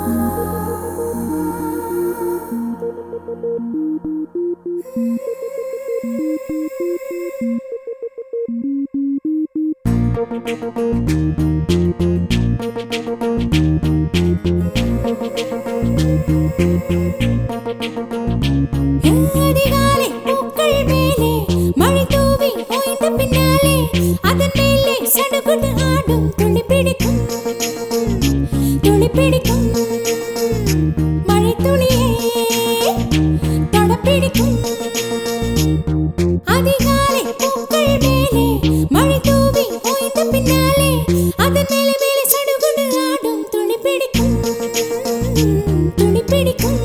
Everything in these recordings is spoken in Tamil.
அதிகாலை பூக்கள் மேலே மழை தூவி ஓய்ந்த பின்னாலே அதன் மேலே சடுகுடு ஆடும் துளி பிடிக்கும் துளி பிடிக்கும் மழை துளியே தொட பிடிக்கும் அதிகாலை பூக்கள் மேலே மழை தூவி ஓய்ந்த பின்னாலே அதன் மேலே மேலே சடுகுடு ஆடும் துளி பிடிக்கும் துளி பிடிக்கும்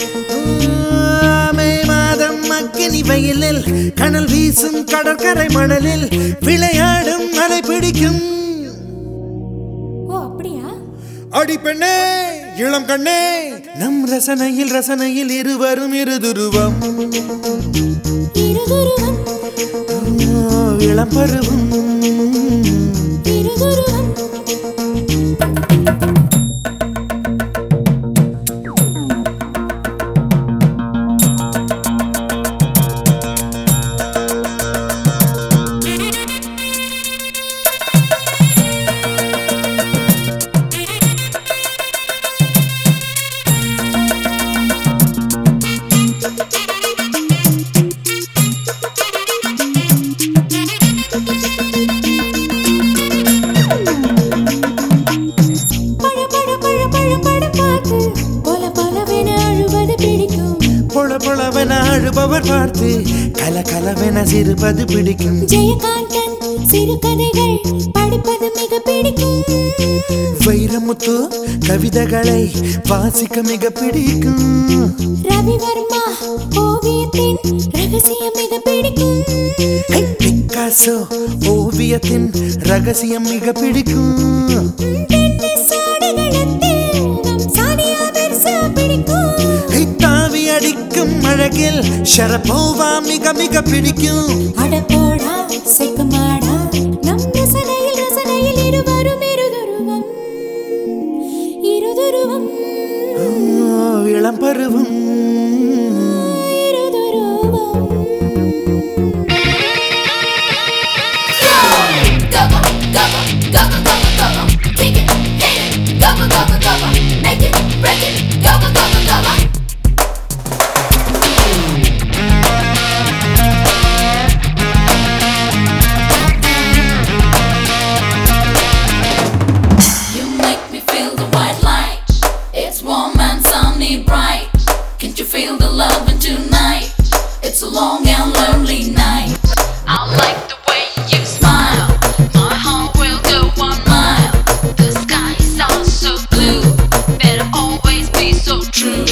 மே மாதம் அக்கினி வெயிலில் கனல் வீசும் கடற்கரை மணலில் விளையாடும் மலை பிடிக்கும் ஓ அப்படியா அடி பெண்ணே இளம் கண்ணே நம் ரசனையில் ரசனையில் இருவரும் இருதுருவம் இருதுருவம் இளம் பருவம் இருதுருவம் பழ பழ பழ பழ பழ பார்த்து பொல பொலவென அழுவது பிடிக்கும் பொல பொலவென அழுபவர் பார்த்து கல கலவென சிரிப்பது பிடிக்கும் ஜெயகாந்தன் சிறுகதைகள் படிப்பது மிக பிடிக்கும் வைரமுத்து கவிதைகளை வாசிக்க மிக பிடிக்கும் ரவிவர்மா ஓவியத்தின் ரகசியம் மிக பிடிக்கும் ஹே, பிக்காசோ ஓவியத்தின் ரகசியம் மிக பிடிக்கும் டென்னிஸ் ஆடுகளத்தில் நம் சானியா மிர்சா பிடிக்கும் ஹே, தாவி அடிக்கும் அழகில் ஷரபோவா மிக மிக பிடிக்கும் அட போடா செக்குமாடா நம் ரசனையில் ரசனையில் இருவரும் இருதுருவம் இருதுருவம் ஓ, இளம் பருவம் இருதுருவம் You make me feel the white light. It's warm and sunny bright. Can't you feel the love in tonight? It's a long and lonely night. I like the way you smile. My heart will go one mile. The sky is all so blue. Better always be so true.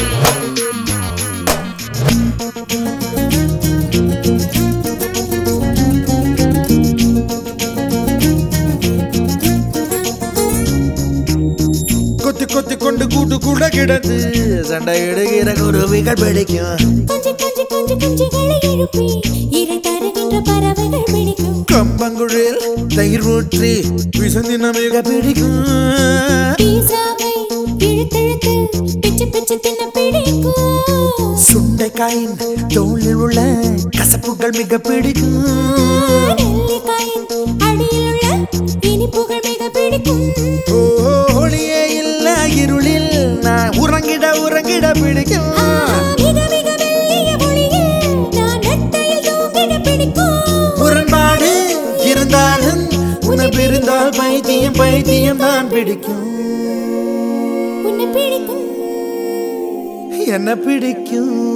கொத்தி கொத்தி கொண்டு கூட்டு கூட கிடந்து சண்டை இடுகிற குருவிகள் பிடிக்கும் கொஞ்சி கொஞ்சி கொஞ்சி குஞ்சுகளை எழுப்பி இறை தருகின்ற பறவைகள் பிடிக்கும் கம்பங்குழில் தயிர் ஊற்றி விசந்தின மிக பிடிக்கும் பீஸாவை இழுத்தெழுத்து பிச்சு பிச்சு தின்ன பிடிக்கும் சுண்டைக்காயின் தோளில் உள்ள கசப்புகள் மிக பிடிக்கும் நெல்லிக்காயின் அடியில் உள்ள இனிப்புகள் மிக பிடிக்கும் ஓ, ஒளியே இல்ல இருளில் நான் உறங்கிட உறங்கிட பிடிக்கும் ஆ, மிக மிக மெல்லிய ஒளியில் நான் நெத்தையில் தூங்கிட பிடிக்கும் முரண்பாடு இருந்தாலும் உன்னை பிரிந்தால் பைத்தியம் பைத்தியம் தான் பிடிக்கும் உன்னை பிடிக்கும் என்ன பிடிக்கும்